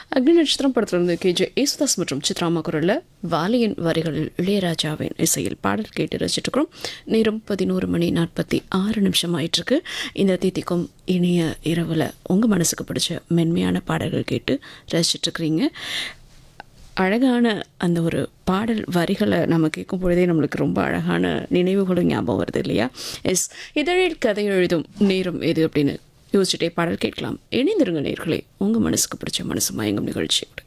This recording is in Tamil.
அக்னி நட்சத்திரம் படத்திலிருந்து கே ஜே யேசுதாஸ் மற்றும் சித்ராமா குரலில் வாலியின் வரிகளில் இளையராஜாவின் இசையில் பாடல் கேட்டு ரசிச்சிட்ருக்கிறோம் நேரம் பதினோரு மணி நாற்பத்தி ஆறு நிமிஷம் ஆயிட்டிருக்கு இந்த தீதிக்கும் இனிய இரவில் உங்கள் மனசுக்கு பிடிச்ச மென்மையான பாடல்கள் கேட்டு ரசிச்சிட்ருக்கிறீங்க அழகான அந்த ஒரு பாடல் வரிகளை நம்ம கேட்கும் பொழுதே நம்மளுக்கு ரொம்ப அழகான நினைவுகளும் ஞாபகம் வருது இல்லையா எஸ் இதழில் கதை எழுதும் நேரம் எது அப்படின்னு யோசிச்சுட்டே பாடல் கேட்கலாம் இணைந்திருங்க நேர்களே உங்கள் மனசுக்கு பிடிச்ச மனசு மயங்கும் நிகழ்ச்சியோடு